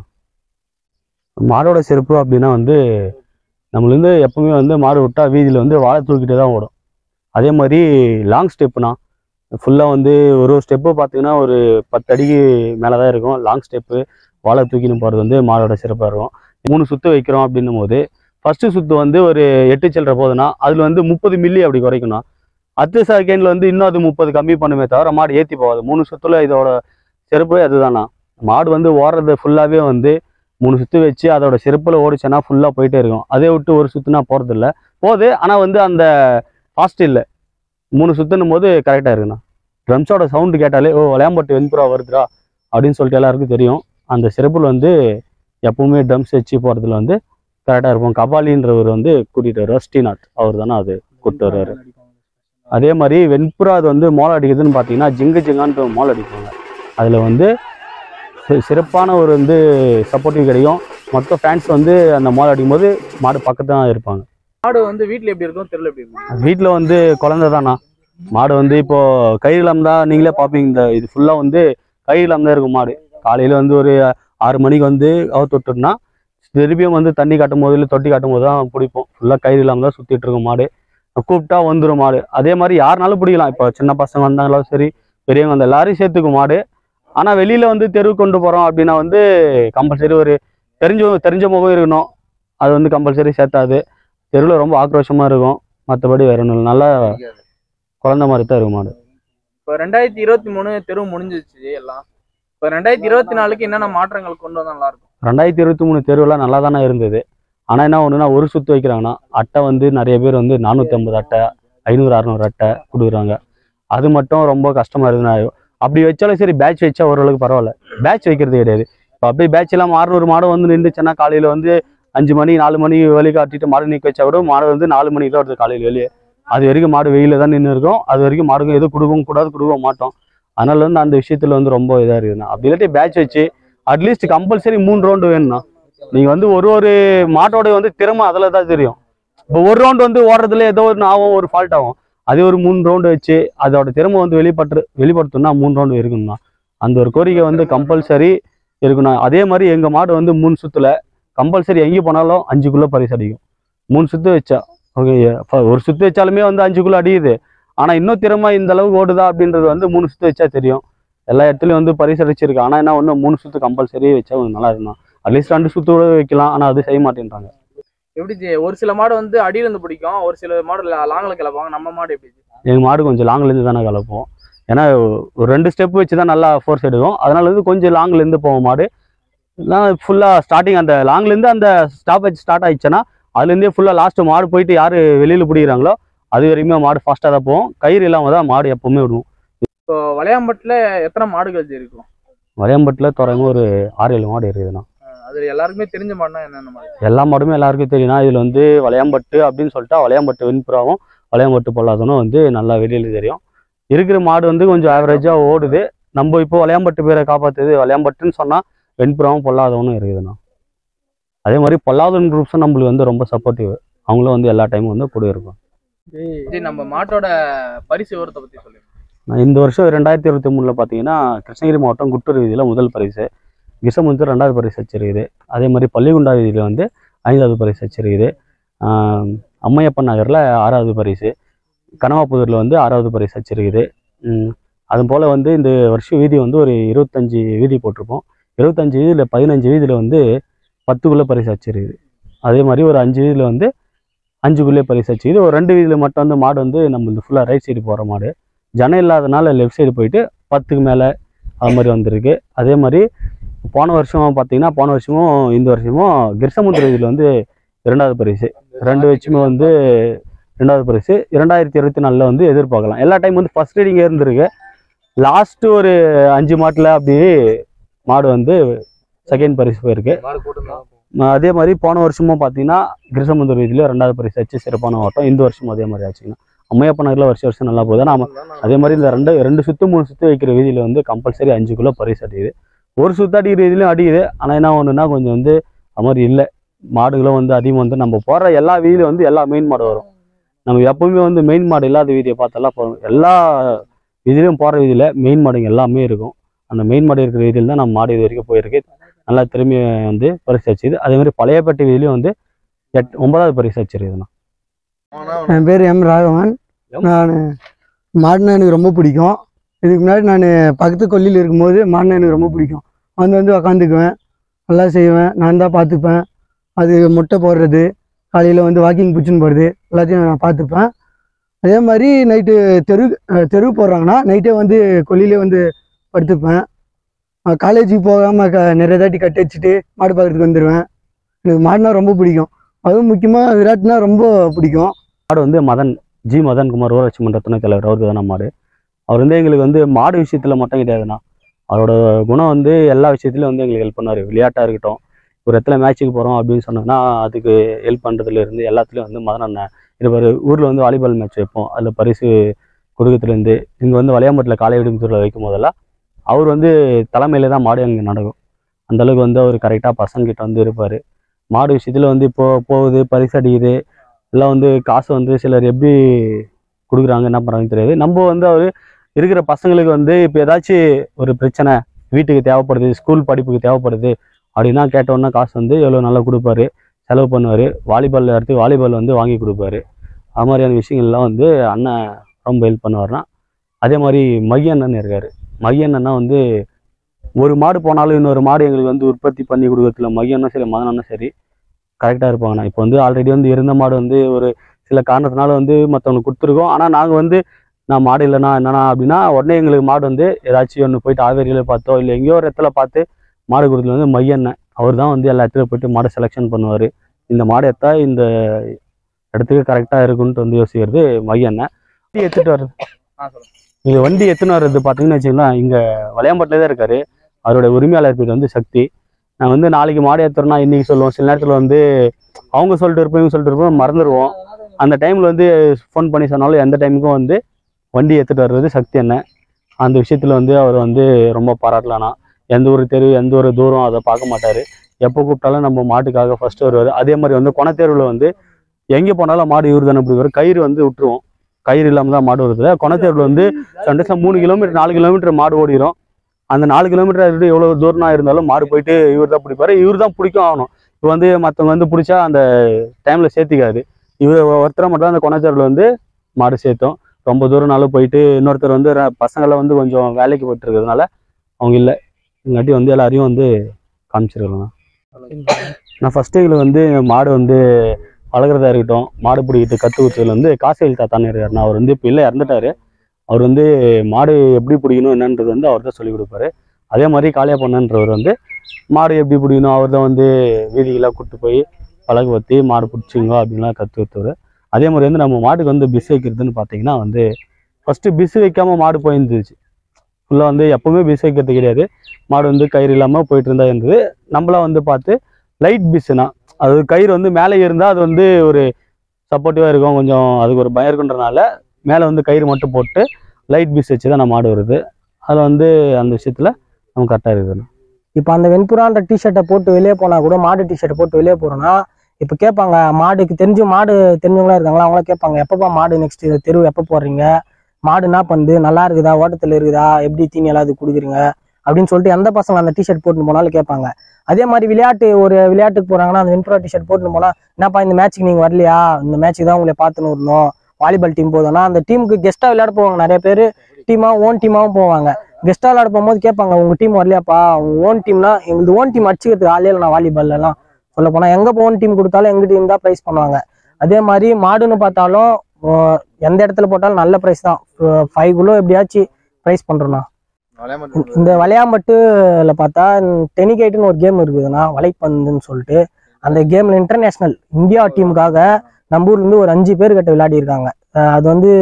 மாடோட சிறப்பு அப்படின்னா வந்து நம்மள வந்து எப்பவுமே வந்து மாடு விட்டா வீதியில் வந்து வாழை தூக்கிட்டே தான் ஓடும் அதே மாதிரி லாங் ஸ்டெப்புனா ஃபுல்லாக வந்து ஒரு ஒரு ஸ்டெப்பு பார்த்தீங்கன்னா ஒரு பத்து அடிக்கு மேலே தான் இருக்கும் லாங் ஸ்டெப்பு வாழை தூக்கின்னு போகிறது வந்து மாடோட சிறப்பாக இருக்கும் மூணு சுற்று வைக்கிறோம் அப்படின்னும் போது ஃபஸ்ட்டு சுற்று வந்து ஒரு எட்டு சில்லற போகுதுன்னா அதில் வந்து முப்பது மில்லி அப்படி குறைக்கணும் அடுத்த செகண்டில் வந்து இன்னும் அது முப்பது கம்மி பண்ணுமே தவிர மாடு ஏற்றி போகாது மூணு சுற்றுல இதோட சிறப்பு அதுதானா மாடு வந்து ஓடுறது ஃபுல்லாகவே வந்து மூணு சுற்று வச்சு அதோட சிறப்பில் ஓடிச்சுன்னா ஃபுல்லாக போயிட்டே இருக்கும் அதே விட்டு ஒரு சுற்றுனா போகிறது இல்லை போகுது ஆனால் வந்து அந்த ஃபாஸ்ட் இல்லை மூணு சுற்றுனும் போது கரெக்டாக இருக்குண்ணா ட்ரம்ஸோட சவுண்டு கேட்டாலே ஓ விளையாம்பட்டு வெண்புறா வருதுடா அப்படின்னு சொல்லிட்டு எல்லாருக்கும் தெரியும் அந்த சிறப்பில் வந்து எப்பவுமே ட்ரம்ஸ் வச்சு போகிறதுல வந்து கரெக்டாக இருப்போம் கபாலின்றவர் வந்து கூட்டிகிட்டு வருவார் ஸ்ரீநாத் அவர் தானே அது கூப்பிட்டு வருவார் அதே மாதிரி வெண்புறா அது வந்து மோளம் அடிக்குதுன்னு பார்த்தீங்கன்னா ஜிங்கு ஜிங்கான்ட்டு மோளம் அடிப்பாங்க அதில் வந்து சி- சிறப்பான ஒரு வந்து சப்போர்ட்டிவ் கிடைக்கும் மொத்த ஃபேன்ஸ் வந்து அந்த மோளம் அடிக்கும்போது மாடு பக்கத்துல தான் இருப்பாங்க மாடு வந்து வீட்ல எப்படி இருக்கும் தெருல எப்படி இருக்கும் வீட்டில் வந்து குழந்தை தானா மாடு வந்து இப்போ கயிறுலம் தான் நீங்களே பார்ப்பீங்க இந்த இது ஃபுல்லாக வந்து கயிறுலம் தான் இருக்கும் மாடு காலையில் வந்து ஒரு ஆறு மணிக்கு வந்து அவுத்து விட்டோம்னா திருப்பியும் வந்து தண்ணி காட்டும் போது இல்லை தொட்டி காட்டும் போது தான் பிடிப்போம் ஃபுல்லாக கயிறு இல்லாமல் தான் சுற்றிட்டு இருக்கும் மாடு கூப்பிட்டா வந்துடும் மாடு அதே மாதிரி யாருனாலும் பிடிக்கலாம் இப்போ சின்ன பசங்க வந்தாங்களும் சரி பெரியவங்க வந்த எல்லாரையும் சேர்த்துக்கும் மாடு ஆனால் வெளியில் வந்து தெரு கொண்டு போகிறோம் அப்படின்னா வந்து கம்பல்சரி ஒரு தெரிஞ்ச தெரிஞ்ச முகம் இருக்கணும் அது வந்து கம்பல்சரி சேர்த்தாது தெருவில் ரொம்ப ஆக்ரோஷமாக இருக்கும் மற்றபடி வேற ஒன்றும் இல்லை நல்லா குழந்த மாதிரி தான் இருக்கும் மாடு இப்போ ரெண்டாயிரத்தி இருபத்தி மூணு தெரு முடிஞ்சிச்சு எல்லாம் இப்போ ரெண்டாயிரத்தி இருபத்தி நாலுக்கு என்னென்ன மாற்றங்கள் கொண்டு வந்தா நல்லா இருக்கும் ரெண்டாயிரத்தி இருபத்தி மூணு தேர்வுலாம் நல்லா தானே இருந்தது ஆனால் என்ன ஒன்றுனா ஒரு சுத்து வைக்கிறாங்கன்னா அட்டை வந்து நிறைய பேர் வந்து நானூற்றி ஐம்பது அட்டை ஐநூறு அறநூறு அட்டை கொடுக்குறாங்க அது மட்டும் ரொம்ப கஷ்டமா இருக்குதுன்னா அப்படி வச்சாலும் சரி பேட்ச் வச்சா ஓரளவுக்கு பரவாயில்ல பேட்ச் வைக்கிறது கிடையாது இப்போ அப்படியே பேட்ச் எல்லாம் அறுநூறு மாடு வந்து நின்றுச்சுன்னா காலையில் வந்து அஞ்சு மணி நாலு மணி வெளி காட்டிட்டு மாடு நிற்க வச்சா கூட மாடு வந்து நாலு மணிக்கு தான் வருது காலையில் வெளியே அது வரைக்கும் மாடு வெயில தான் நின்று இருக்கும் அது வரைக்கும் மாடுங்க எதுவும் கொடுக்கவும் கூடாது கொடுக்கவும் மாட்டோம் அதனால வந்து அந்த விஷயத்துல வந்து ரொம்ப இதாக இருக்குதுண்ணா அப்படி இல்லாட்டி பேட்ச் வச்சு அட்லீஸ்ட் கம்பல்சரி மூணு ரவுண்டு வேணும்ண்ணா நீங்க வந்து ஒரு ஒரு மாட்டோட வந்து திறமை அதில் தான் தெரியும் இப்போ ஒரு ரவுண்டு வந்து ஓடுறதுல ஏதோ ஒரு ஆகும் ஒரு ஃபால்ட் ஆகும் அதே ஒரு மூணு ரவுண்டு வச்சு அதோட திறமை வந்து வெளிப்பட்டு வெளிப்படுத்தணும்னா மூணு ரவுண்டு இருக்கணும்ண்ணா அந்த ஒரு கோரிக்கை வந்து கம்பல்சரி இருக்கணும் அதே மாதிரி எங்க மாடு வந்து மூணு சுத்துல கம்பல்சரி எங்கே போனாலும் அஞ்சுக்குள்ள பரிசு அடிக்கும் மூணு சுத்து வச்சா ஓகே ஒரு சுத்து வச்சாலுமே வந்து அஞ்சுக்குள்ள அடியுது ஆனா இன்னும் திறமை இந்த அளவுக்கு ஓடுதா அப்படின்றது வந்து மூணு சுத்து வச்சா தெரியும் எல்லா இடத்துலயும் வந்து பரிசு அடிச்சிருக்கு ஆனா என்ன ஒன்று மூணு சுத்து கம்பல்சரி வச்சா கொஞ்சம் நல்லா இருக்கும் அட்லீஸ்ட் ரெண்டு சுத்து கூட வைக்கலாம் ஆனா அது செய்ய மாட்டேன்றாங்க எப்படி ஜி? ஒரு சில மாடு வந்து அடியில இருந்து பிடிக்கும் ஒரு சில மாடு லாங்கில் கிளப்பாங்க நம்ம மாடு எப்படி ஜி? எங்கள் மாடு கொஞ்சம் லாங்லேருந்து தானே கலப்போம் ஏன்னா ஒரு ரெண்டு ஸ்டெப் வச்சு தான் நல்லா ஃபோர்ஸ் எடுக்கும் அதனால வந்து கொஞ்சம் லாங்லேருந்து போவோம் மாடு ஃபுல்லாக ஸ்டார்டிங் அந்த லாங்லேருந்து அந்த ஸ்டாப் வச்சு ஸ்டார்ட் ஆயிடுச்சுன்னா அதுலேருந்தே ஃபுல்லாக லாஸ்ட்டு மாடு போயிட்டு யார் வெளியில் பிடிக்கிறாங்களோ அது வரைக்குமே மாடு ஃபாஸ்ட்டாக தான் போவோம் கயிறு இல்லாமல் தான் மாடு எப்பவுமே விடுவோம் இப்போ வளையாம்பட்டில் எத்தனை மாடுகள் ஜி இருக்கும் வளையம்பட்டில் தொடங்க ஒரு ஆறு ஏழு மாடு இருக்குதுண்ணா அஹ் அது எல்லாருக்குமே தெரிஞ்ச மாடுனா என்னென்ன மாடு எல்லா மாடுமே எல்லாருக்கும் தெரியும்னா இதில் வந்து வளையம்பட்டு அப்படின்னு சொல்லிட்டா வளையம்பட்டு வெண்புறாவும் வளையம்பட்டு பொல்லாதனும் வந்து நல்லா வெளியில் தெரியும் இருக்கிற மாடு வந்து கொஞ்சம் ஆவரேஜாக ஓடுது நம்ம இப்போ வளையம்பட்டு பேரை காப்பாற்றுது வளையம்பட்டுன்னு சொன்னால் வெண்புறாவும் பொல்லாதவனும் இருக்குதுண்ணா அதே மாதிரி பொல்லாதவன் குரூப்ஸும் நம்மளுக்கு வந்து ரொம்ப சப்போர்ட்டிவ் அவங்களும் வந்து எல்லா டைமும் வந்து கூட இருக்கும் ஜி நம்ம மாட்டோட பரிசு விவரத்தை பத்தி சொல்லுங்க நான் இந்த வருஷம் ரெண்டாயிரத்தி இருபத்தி மூணில் பார்த்தீங்கன்னா கிருஷ்ணகிரி மாவட்டம் குட்டூர் வீதியில் முதல் பரிசு கிருஷ்ணமுத்து ரெண்டாவது பரிசு வச்சிருக்குது அதே மாதிரி பள்ளிகுண்டா வீதியில் வந்து ஐந்தாவது பரிசு வச்சிருக்குது ஆஹ் அம்மையப்பன் நகரில் ஆறாவது பரிசு கனவாப்புதூரில் வந்து ஆறாவது பரிசு வச்சிருக்குது உம் அது போல் வந்து இந்த வருஷம் வீதி வந்து ஒரு இருபத்தஞ்சி வீதி போட்டிருப்போம் இருபத்தஞ்சி வீதியில் பதினஞ்சு வீதியில் வந்து பத்துக்குள்ளே பரிசு வச்சிருக்குது அதே மாதிரி ஒரு அஞ்சு வீதியில் வந்து அஞ்சுக்குள்ளே பரிசு வச்சுக்குது ஒரு ரெண்டு வீதியில் மட்டும் வந்து மாடு வந்து நம்ம இந்த ஃபுல்லாக ரைட் சைடு போகிற மாடு ஜனம் இல்லாதனால லெஃப்ட் சைடு போயிட்டு பத்துக்கு மேலே அது மாதிரி வந்திருக்கு அதே மாதிரி போன வருஷம் பார்த்தீங்கன்னா போன வருஷமும் இந்த வருஷமும் கிருஷ்ணமுத்திர இதில் வந்து இரண்டாவது பரிசு ரெண்டு வச்சுமே வந்து ரெண்டாவது பரிசு இரண்டாயிரத்தி இருபத்தி நாலில் வந்து எதிர்பார்க்கலாம் எல்லா டைம் வந்து ஃபர்ஸ்ட் ரீடிங் இருந்திருக்கு லாஸ்ட் ஒரு அஞ்சு மாட்டில் அப்படியே மாடு வந்து செகண்ட் பரிசு போயிருக்கு மாடு கூட்டம் ம- அதே மாதிரி போன வருஷமும் பார்த்தீங்கன்னா கிருஷ்ணமுந்தூர் வீதியில ரெண்டாவது பரிசு வச்சு சிறப்பான ஓட்டம் இந்த வருஷமும் அதே மாதிரி ஆச்சுங்கன்னா அம்மையப்ப நகரில் வருஷம் வருஷம் நல்லா போகுது நாம அதே மாதிரி இந்த ரெண்டு ரெண்டு சுத்து மூணு சுத்து வைக்கிற வீதியில வந்து கம்பல்சரி அஞ்சு கிலோ பரிசு அடிக்குது ஒரு சுத்து அடிக்கிற வீதியிலும் அடிக்குது ஆனால் என்ன ஒன்றுனா கொஞ்சம் வந்து அது மாதிரி இல்லை மாடுகளும் வந்து அதிகமாக வந்து நம்ம போடுற எல்லா வீதியிலும் வந்து எல்லா மெயின் மாடு வரும் நம்ம எப்பவுமே வந்து மெயின் மாடு இல்லாத வீதியை பார்த்தெல்லாம் போகிறோம் எல்லா வீதியிலும் போகிற வீதியில் மெயின் மாடுங்க எல்லாமே இருக்கும் அந்த மெயின் மாடு இருக்கிற வீதியில் தான் நம்ம மாடு இது வரைக்கும் போயிருக்கு நல்லா திரும்பி வந்து பரிசு வச்சுது அதே மாதிரி பழையப்பட்டி வீதியிலையும் வந்து எட் ஒன்பதாவது பரிசு வச்சிருக்குதுண்ணா என் பேர் எம் ராகவன் நான் மாடுனா எனக்கு ரொம்ப பிடிக்கும் இதுக்கு முன்னாடி நான் பக்கத்து கொல்லியில் இருக்கும்போது மாடுனா எனக்கு ரொம்ப பிடிக்கும் வந்து வந்து உக்காந்துக்குவேன் நல்லா செய்வேன் நான் தான் பார்த்துப்பேன் அது முட்டை போடுறது காலையில் வந்து வாக்கிங் பிடிச்சின்னு போகிறது எல்லாத்தையும் நான் பார்த்துப்பேன் அதே மாதிரி நைட்டு தெரு அஹ் தெரு போடுறாங்கன்னா நைட்டே வந்து கொல்லியிலே வந்து படுத்துப்பேன் காலேஜுக்கு போகாமல் க நிறைய தாட்டி கட்டி வச்சுட்டு மாடு பார்க்கறதுக்கு வந்துடுவேன் எனக்கு மாடுனா ரொம்ப பிடிக்கும் அதுவும் முக்கியமாக விராட்னா ரொம்ப பிடிக்கும் மாடு வந்து மதன் ஜி மதன் குமார் ஊராட்சி மன்ற துணைத் தலைவர் அவருக்கு தானே மாடு அவர் வந்து எங்களுக்கு வந்து மாடு விஷயத்துல மட்டும் கிடையாதுண்ணா அவரோட குணம் வந்து எல்லா விஷயத்துலையும் வந்து எங்களுக்கு ஹெல்ப் பண்ணார் விளையாட்டாக இருக்கட்டும் ஒரு இடத்துல மேட்ச்சுக்கு போகிறோம் அப்படின்னு சொன்னோம்னா அதுக்கு ஹெல்ப் பண்ணுறதுல இருந்து எல்லாத்துலேயும் வந்து மதன் அண்ணன் இருப்பார் ஊரில் வந்து வாலிபால் மேட்ச் வைப்போம் அதில் பரிசு கொடுக்கறதுலேருந்து இங்கே வந்து வளையாம்பட்டில் காலை விடுமுறையில் வைக்கும் போதெல்லாம் அவர் வந்து தலைமையில தான் மாடு அங்கே நடக்கும் அந்த அளவுக்கு வந்து அவர் கரெக்டாக பசங்கக்கிட்ட வந்து இருப்பார் மாடு விஷயத்தில் வந்து இப்போ போகுது பரிசு அடிக்குது எல்லாம் வந்து காசு வந்து சிலர் எப்படி கொடுக்குறாங்க என்ன பண்ணுறாங்கன்னு தெரியாது நம்ம வந்து அவர் இருக்கிற பசங்களுக்கு வந்து இப்போ ஏதாச்சும் ஒரு பிரச்சனை வீட்டுக்கு தேவைப்படுது ஸ்கூல் படிப்புக்கு தேவைப்படுது அப்படின்னா கேட்டோன்னா காசு வந்து எவ்வளோ நல்லா கொடுப்பாரு செலவு பண்ணுவார் வாலிபால் இடத்துக்கு வாலிபால் வந்து வாங்கி கொடுப்பாரு அது மாதிரியான விஷயங்கள்லாம் வந்து அண்ணன் ரொம்ப ஹெல்ப் பண்ணுவார்னா அதே மாதிரி மகி அண்ணன் இருக்கார் மகி அண்ணன்னா வந்து ஒரு மாடு போனாலும் இன்னொரு மாடு எங்களுக்கு வந்து உற்பத்தி பண்ணி கொடுக்கறதுல மகி அண்ணன் சரி மதன் அண்ணன் சரி கரெக்டாக இருப்பாங்கண்ணா இப்போ வந்து ஆல்ரெடி வந்து இருந்த மாடு வந்து ஒரு சில காரணத்தினால வந்து மற்றவங்களுக்கு கொடுத்துருக்கோம் ஆனால் நாங்கள் வந்து நான் மாடு இல்லைனா என்னன்னா அப்படின்னா உடனே எங்களுக்கு மாடு வந்து ஏதாச்சும் ஒன்று போயிட்டு ஆவேரியில் பார்த்தோ இல்லை எங்கேயோ ஒரு இடத்துல பார்த்து மாடு கொடுத்துல வந்து மையண்ணன் அவர் தான் வந்து எல்லா இடத்துலையும் போயிட்டு மாடை செலெக்ஷன் பண்ணுவார் இந்த மாடு எத்தா இந்த இடத்துக்கு கரெக்டாக இருக்குன்ட்டு வந்து யோசிக்கிறது மையண்ணன் வண்டி எடுத்துகிட்டு வர்றது இது வண்டி எத்தனை வர்றது பார்த்தீங்கன்னு வச்சுக்கலாம் இங்கே வளையம்பட்டிலே தான் இருக்காரு அவரோட உரிமையாளர் பேர் வந்து சக்தி நான் வந்து நாளைக்கு மாடு ஏற்றுறோம்னா இன்னைக்கு சொல்லுவோம் சில நேரத்தில் வந்து அவங்க சொல்லிட்டு இருப்போம் இவங்க சொல்லிட்டு இருப்போம் மறந்துடுவோம் அந்த டைமில் வந்து ஃபோன் பண்ணி சொன்னாலும் எந்த டைமுக்கும் வந்து வண்டி எடுத்துகிட்டு வர்றது சக்தி அண்ணன் அந்த விஷயத்தில் வந்து அவர் வந்து ரொம்ப பாராட்டலானா எந்த ஒரு தெரு எந்த ஒரு தூரம் அதை பார்க்க மாட்டார் எப்போ கூப்பிட்டாலும் நம்ம மாட்டுக்காக ஃபர்ஸ்ட் வருவார் அதே மாதிரி வந்து கொணத்தேர்வில் வந்து எங்கே போனாலும் மாடு இவர் தானே இப்படி வரும் கயிறு வந்து விட்டுருவோம் கயிறு இல்லாமல் தான் மாடு வருது கொணத்தேர்வில் வந்து சண்டேஸில் மூணு கிலோமீட்டர் நாலு கிலோமீட்டர் மாடு ஓடிடும் அந்த நாலு கிலோமீட்டர் எவ்வளோ தூரம்னா இருந்தாலும் மாடு போயிட்டு இவர் தான் பிடிப்பாரு இவர் தான் பிடிக்கும் ஆகணும் இப்போ வந்து மற்றவங்க வந்து பிடிச்சா அந்த டைமில் சேர்த்திக்காது இவர் ஒருத்தரை மட்டும் தான் அந்த கொணத்தேர்வில் வந்து மாடு சேர்த்தோம் ரொம்ப தூரம்னாலும் போயிட்டு இன்னொருத்தர் வந்து ர- பசங்களை வந்து கொஞ்சம் வேலைக்கு போயிட்டு இருக்கிறதுனால அவங்க இல்லை இல்லாட்டி வந்து எல்லாரையும் வந்து காமிச்சிருக்கலாம் நான் ஃபஸ்ட்டு இதில் வந்து மாடு வந்து வளர்க்குறதா இருக்கட்டும் மாடு பிடிக்கிட்டு கற்று குச்சதில் வந்து காசேல் தாத்தான்னு இருக்காருண்ணா அவர் வந்து இப்போ இல்லை இறந்துட்டாரு அவர் வந்து மாடு எப்படி பிடிக்கணும் என்னன்றது வந்து அவர் தான் சொல்லிக் கொடுப்பாரு அதே மாதிரி காளியா பொண்ணன்றவர் வந்து மாடு எப்படி பிடிக்கணும் அவர் தான் வந்து வீதிகளாக கூப்பிட்டு போய் பழக வத்தி மாடு பிடிச்சிங்க அப்படின்லாம் கற்று கொடுத்தவர் அதே மாதிரி வந்து நம்ம மாட்டுக்கு வந்து பிஸ் வைக்கிறதுன்னு பார்த்தீங்கன்னா வந்து ஃபஸ்ட்டு பிஸ் வைக்காம மாடு போயிருந்துச்சு ஃபுல்லாக வந்து எப்போவுமே பிஸ் வைக்கிறது கிடையாது மாடு வந்து கயிறு இல்லாமல் போயிட்டு இருந்தா இருந்தது நம்மளாம் வந்து பார்த்து லைட் பிஸ்னா அது கயிறு வந்து மேலே இருந்தால் அது வந்து ஒரு சப்போர்ட்டிவாக இருக்கும் கொஞ்சம் அதுக்கு ஒரு பயம் இருக்குன்றனால மேலே வந்து கயிறு மட்டும் போட்டு லைட் பிஸ் வச்சு தான் நம்ம மாடு வருது அதில் வந்து அந்த விஷயத்தில் நம்ம கரெக்டாக இருக்குது இப்போ அந்த வெண்புறான்ற டிஷர்ட்டை போட்டு வெளியே போனா கூட மாடு டிஷர்ட்டை போட்டு வெளியே போறோம்னா இப்போ கேட்பாங்க மாடுக்கு தெரிஞ்சு மாடு தெரிஞ்சவங்களா இருக்காங்களா அவங்கள கேட்பாங்க எப்பப்பா மாடு நெக்ஸ்ட் தெரு எப்போ போடுறீங்க மாடு என்ன பண்ணுது நல்லா இருக்குதா ஓட்டத்தில் இருக்குதா எப்படி தீனி எல்லாம் அது கொடுக்குறீங்க அப்படின்னு சொல்லிட்டு எந்த பசங்க அந்த டிஷர்ட் போட்டுன்னு போனாலும் கேட்பாங்க அதே மாதிரி விளையாட்டு ஒரு விளையாட்டுக்கு போறாங்கன்னா அந்த வெண்புறா டிஷர்ட் போட்டுன்னு போனா என்னப்பா இந்த மேட்ச்சுக்கு நீங்க வரலையா இந்த மேட்ச்சுக்கு தான் உங்களை பார்த்துன்னு வரணும் வாலிபால் டீம் போதும்னா அந்த டீமுக்கு கெஸ்டா விளையாட போவாங்க நிறைய பேர் டீமா ஓன் டீமாவும் போவாங்க கெஸ்டா விளையாட போகும்போது கேட்பாங்க உங்க டீம் வரலையாப்பா உங்க ஓன் டீம்னா எங்களுக்கு ஓன் டீம் அடிச்சுக்கிறதுக்கு ஆளே இல்லை நான் வாலிபால்ல எல்லாம் சொல்ல போனா எங்க ஓன் டீம் கொடுத்தாலும் எங்க டீம் தான் ப்ரைஸ் பண்ணுவாங்க அதே மாதிரி மாடுன்னு பார்த்தாலும் ஆஹ் எந்த இடத்துல போட்டாலும் நல்ல ப்ரைஸ் தான் ஃபைவ் குள்ளோ எப்படியாச்சும் ப்ரைஸ் பண்றோம்னா இந்த வளையாம்பட்டுல பார்த்தா டெனிகேட்டுன்னு ஒரு கேம் இருக்குதுன்னா வலைப்பந்துன்னு சொல்லிட்டு அந்த கேம்ல இன்டர்நேஷனல் இந்தியா டீமுக்காக நம்ம ஊர்ல இருந்து ஒரு அஞ்சு பேர் கிட்ட விளையாடி இருக்காங்க அஹ் அது வந்து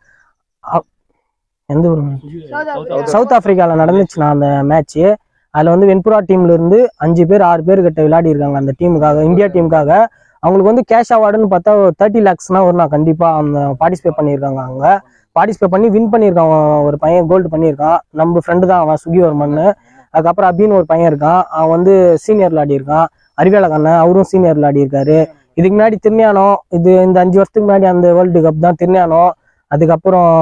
அ- எந்த ஊர் சவுத் ஆப்பிரிக்கால நடந்துச்சுண்ணா அந்த மேட்ச் அதுல வந்து வெண்புறா டீம்ல இருந்து அஞ்சு பேர் ஆறு பேர் கிட்ட விளையாடி இருக்காங்க அந்த டீமுக்காக இந்தியா டீமுக்காக அவங்களுக்கு வந்து கேஷ் அவார்டுன்னு பார்த்தா தேர்ட்டி லேக்ஸ்னா வரும்னா கண்டிப்பா அந்த பார்ட்டிசிபேட் பண்ணியிருக்காங்க அவங்க பார்ட்டிசிபேட் பண்ணி வின் பண்ணியிருக்கான் அவன் ஒரு பையன் கோல்டு பண்ணியிருக்கான் நம்ம ஃப்ரெண்டு தான் அவன் சுகிவர்மன்னு அதுக்கப்புறம் அபின்னு ஒரு பையன் இருக்கான் அவன் வந்து சீனியர் விளையாடி இருக்கான் அறிவியலகண்ணன் அவரும் சீனியர் விளையாடி இருக்காரு இதுக்கு முன்னாடி திருஞானம் இது இந்த அஞ்சு வருஷத்துக்கு முன்னாடி அந்த வேர்ல்டு கப் தான் திருஞானம் அதுக்கப்புறம்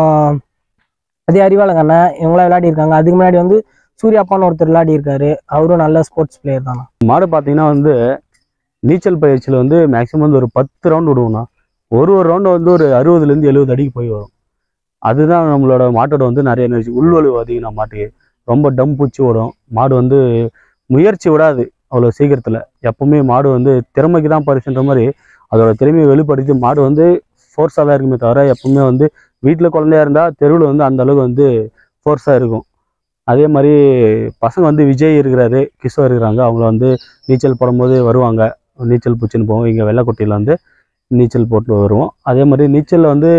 அதே அறிவாளகண்ணன் இவங்களாம் விளையாடி இருக்காங்க அதுக்கு முன்னாடி வந்து சூர்யாப்பான்னு ஒருத்தர் விளையாடி இருக்காரு அவரும் நல்ல ஸ்போர்ட்ஸ் பிளேயர் தானா மாடு பார்த்தீங்கன்னா வந்து நீச்சல் பயிற்சியில் வந்து மேக்ஸிமம் வந்து ஒரு பத்து ரவுண்ட் விடுவோம்னா ஒரு ஒரு ரவுண்டு வந்து ஒரு அறுபதுலேருந்து எழுபது அடிக்கு போய் வரும் அதுதான் நம்மளோட மாட்டோட வந்து நிறைய எனர்ஜி உள்வலு அதிகம் மாட்டுக்கு ரொம்ப டம் பூச்சி ஓடும் மாடு வந்து முயற்சி விடாது அவ்வளோ சீக்கிரத்தில் எப்பவுமே மாடு வந்து திறமைக்கு தான் பரிசுன்ற மாதிரி அதோட திறமையை வெளிப்படுத்தி மாடு வந்து ஃபோர்ஸாக தான் இருக்குமே தவிர எப்பவுமே வந்து வீட்டில் குழந்தையா இருந்தால் தெருவில் வந்து அந்த அளவுக்கு வந்து ஃபோர்ஸாக இருக்கும் அதே மாதிரி பசங்க வந்து விஜய் இருக்கிறாரு கிஷோர் இருக்கிறாங்க அவங்கள வந்து நீச்சல் போடும்போது வருவாங்க நீச்சல் பூச்சின்னு போவோம் இங்கே வெள்ளைக்குட்டியில் வந்து நீச்சல் போட்டு வருவோம் அதே மாதிரி நீச்சலில் வந்து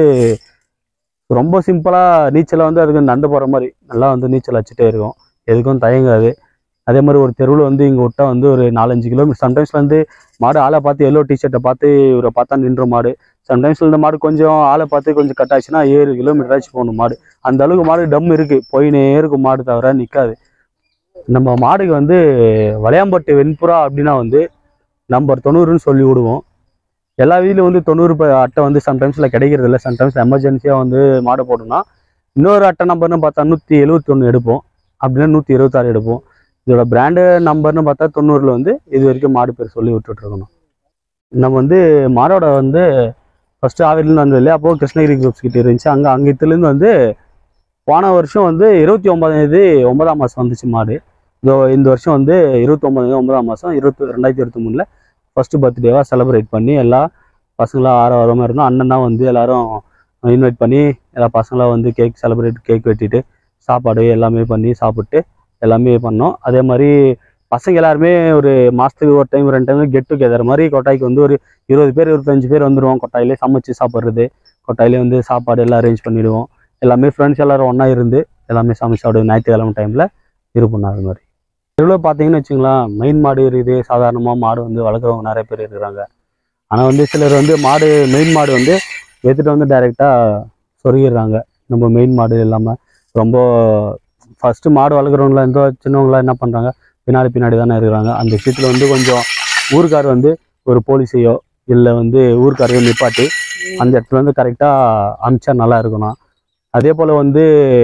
ரொம்ப சிம்பிளாக நீச்சலை வந்து அதுக்கு நண்டு போகிற மாதிரி நல்லா வந்து நீச்சல் அடிச்சுட்டே இருக்கும் எதுக்கும் தயங்காது அதே மாதிரி ஒரு தெருவில் வந்து இங்கே விட்டா வந்து ஒரு நாலஞ்சு கிலோமீட்டர் சம்டைம்ஸ் வந்து மாடு ஆளை பார்த்து எல்லோ டிஷர்ட்டை பார்த்து இவரை பார்த்தா நின்ற மாடு சம்டைம்ஸ் இந்த மாடு கொஞ்சம் ஆளை பார்த்து கொஞ்சம் கட் ஆச்சுன்னா ஏழு கிலோமீட்டர் ஆச்சு போகணும் மாடு அந்த அளவுக்கு மாடு டம் இருக்குது போயினே இருக்கும் மாடு தவிர நிற்காது நம்ம மாடுக்கு வந்து வளையாம்பட்டு வெண்புறா அப்படின்னா வந்து நம்பர் தொண்ணூறுன்னு சொல்லி விடுவோம் எல்லா வீட்லையும் வந்து தொண்ணூறு ப- அட்டை வந்து சம்டைம்ஸில் கிடைக்கிறது இல்லை சம்டைம்ஸ் எமர்ஜென்சியாக வந்து மாடு போட்டோம்னா இன்னொரு அட்டை நம்பர்னு பார்த்தா நூற்றி எழுபத்தி ஒன்று எடுப்போம் அப்படின்னா நூற்றி இருபத்தாறு எடுப்போம் இதோட பிராண்டு நம்பர்னு பார்த்தா தொண்ணூறில் வந்து இது வரைக்கும் மாடு பேர் சொல்லி விட்டுட்ருக்கணும் நம்ம வந்து மாடோட வந்து ஃபஸ்ட்டு ஆவிலேருந்து வந்தது இல்லையா அப்போது கிருஷ்ணகிரி குரூப்ஸ் கிட்ட இருந்துச்சு அங்கே அங்கேத்துலேருந்து வந்து போன வருஷம் வந்து இருபத்தி ஒன்பதாம் தேதி ஒன்பதாம் மாதம் வந்துச்சு மாடு இதோ இந்த வருஷம் வந்து இருபத்தி ஒன்பதாம் தேதி ஒன்பதாம் மாதம் இருபத்தி ரெண்டாயிரத்தி இருபத்தி மூணில் ஃபஸ்ட்டு பர்த்டேவாக செலிப்ரேட் பண்ணி எல்லா பசங்களாம் ஆரவாரமாக இருந்தோம் அண்ணன் தான் வந்து எல்லாரும் இன்வைட் பண்ணி எல்லா பசங்களாம் வந்து கேக் செலிப்ரேட் கேக் வெட்டிட்டு சாப்பாடு எல்லாமே பண்ணி சாப்பிட்டு எல்லாமே பண்ணோம் அதே மாதிரி பசங்க எல்லாருமே ஒரு மாதத்துக்கு ஒரு டைம் ரெண்டு டைம் கெட் டுகெதர் மாதிரி கொட்டாய்க்கு வந்து ஒரு இருபது பேர் இருபத்தஞ்சு பேர் வந்துடுவோம் கொட்டாயிலே சமைச்சு சாப்பிட்றது கொட்டாயிலே வந்து சாப்பாடு எல்லாம் அரேஞ்ச் பண்ணிவிடுவோம் எல்லாமே ஃப்ரெண்ட்ஸ் எல்லாரும் ஒன்றா இருந்து எல்லாமே சமைச்சு சாப்பிடுவோம் ஞாயிற்றுக்கிழமை டைமில் இருப்போம் அது மாதிரி தெருவில் பார்த்தீங்கன்னு வச்சுங்களேன் மெயின் மாடு இருக்குது சாதாரணமாக மாடு வந்து வளர்க்குறவங்க நிறைய பேர் இருக்கிறாங்க ஆனால் வந்து சிலர் வந்து மாடு மெயின் மாடு வந்து எடுத்துகிட்டு வந்து டைரெக்டாக சொருகிடுறாங்க நம்ம மெயின் மாடு இல்லாமல் ரொம்ப ஃபஸ்ட்டு மாடு வளர்க்குறவங்களாம் எந்த சின்னவங்களாம் என்ன பண்ணுறாங்க பின்னாடி பின்னாடி தானே இருக்கிறாங்க அந்த விஷயத்தில் வந்து கொஞ்சம் ஊருக்கார் வந்து ஒரு போலீஸையோ இல்லை வந்து ஊருக்காரையோ நிப்பாட்டி அந்த இடத்துல வந்து கரெக்டாக அமிச்சா நல்லா இருக்கணும் அதே போல் வந்து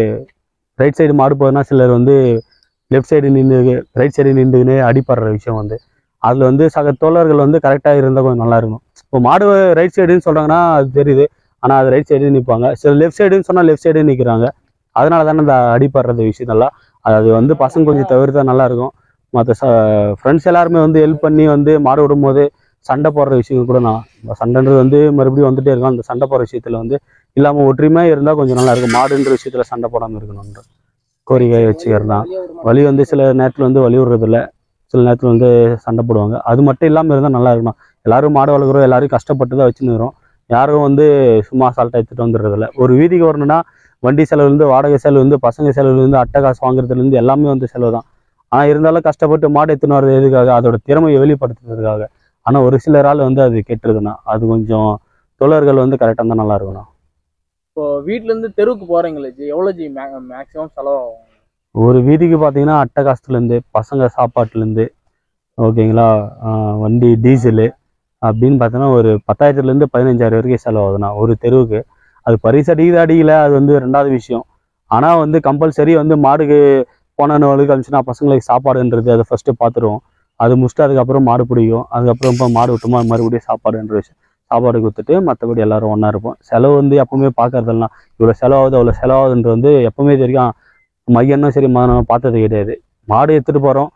ரைட் சைடு மாடு போகுதுன்னா சிலர் வந்து லெஃப்ட் சைடு நின்று ரைட் சைடு நின்றுக்கினே அடிப்படுற விஷயம் வந்து அதில் வந்து சக தோழர்கள் வந்து கரெக்டாக இருந்தால் கொஞ்சம் நல்லா இருக்கும் இப்போ மாடு ரைட் சைடுன்னு சொல்கிறாங்கன்னா அது தெரியுது ஆனால் அது ரைட் சைடு நிற்பாங்க சில லெஃப்ட் சைடுன்னு சொன்னால் லெஃப்ட் சைடு நிற்கிறாங்க அதனால தானே இந்த அடிப்படுறது விஷயத்தெல்லாம் அது வந்து பசங்க கொஞ்சம் தவிர்த்தா நல்லா இருக்கும் மற்ற ச ஃப்ரெண்ட்ஸ் எல்லாருமே வந்து ஹெல்ப் பண்ணி வந்து மாடு விடும்போது சண்டை போடுற விஷயம் கூட நான் சண்டைன்றது வந்து மறுபடியும் வந்துட்டே இருக்கும் அந்த சண்டை போடுற விஷயத்தில் வந்து இல்லாமல் ஒற்றுமையாக இருந்தால் கொஞ்சம் நல்லா இருக்கும் மாடுன்ற விஷயத்தில் சண்டை போடாமல் இருக்கணுன்ற கோரிக்கை வச்சுக்கிறது தான் வலி வந்து சில நேரத்தில் வந்து வலி விடுறதில்ல சில நேரத்தில் வந்து சண்டை போடுவாங்க அது மட்டும் இல்லாமல் இருந்தால் நல்லா இருக்கணும் எல்லாரும் மாடு வளர்க்குறோம் எல்லாரும் கஷ்டப்பட்டு தான் வச்சுன்னு யாரும் வந்து சும்மா சால்ட்டாக எடுத்துகிட்டு வந்துடுறதில்ல ஒரு வீதிக்கு வரணும்னா வண்டி செலவுலேருந்து வாடகை செலவுலேருந்து பசங்க செலவுலேருந்து அட்டை காசு வாங்குறதுலேருந்து எல்லாமே வந்து செலவு தான் ஆனால் இருந்தாலும் கஷ்டப்பட்டு மாடு எடுத்துன்னு வர்றது எதுக்காக அதோட திறமையை வெளிப்படுத்துறதுக்காக ஆனால் ஒரு சிலரால் வந்து அது கெட்டுறதுண்ணா அது கொஞ்சம் தொழிலர்கள் வந்து கரெக்டாக இருந்தால் நல்லா இருக்கணும் இப்போ வீட்ல இருந்து தெருவுக்கு போறீங்களே ஜி எவ்வளவு ஜி மேக்ஸிமம் செலவாகும் ஒரு வீதிக்கு பார்த்தீங்கன்னா அட்டை காசுலேருந்து பசங்க சாப்பாட்டுலேருந்து ஓகேங்களா ஆஹ் வண்டி டீசலு அப்படின்னு பார்த்தோன்னா ஒரு பத்தாயிரத்துலேருந்து பதினஞ்சாயிரம் வரைக்கும் செலவாகுதுண்ணா ஒரு தெருவுக்கு அது பரிசு அடிக்குது அடிக்கல அது வந்து ரெண்டாவது விஷயம் ஆனால் வந்து கம்பல்சரி வந்து மாடுக்கு போனான்னு வழுக்கு அமிச்சுன்னா பசங்களுக்கு சாப்பாடுன்றது அதை ஃபஸ்ட்டு பார்த்துருவோம் அது முடிச்சுட்டு அதுக்கப்புறம் மாடு பிடிக்கும் அதுக்கப்புறம் இப்போ மாடு விட்டோமா மறுபடியும் சாப்பாடுன்ற விஷயம் சாப்பாடு கொடுத்துட்டு மற்றபடி எல்லாரும் ஒன்றா இருப்போம் செலவு வந்து எப்பவுமே பார்க்கறதெல்லாம் இவ்வளோ செலவாகுது அவ்வளோ செலவாகுதுன்றது வந்து எப்பவுமே இது வரைக்கும் மையனும் சரி மகனும் பார்த்தது கிடையாது மாடு எடுத்துகிட்டு போகிறோம்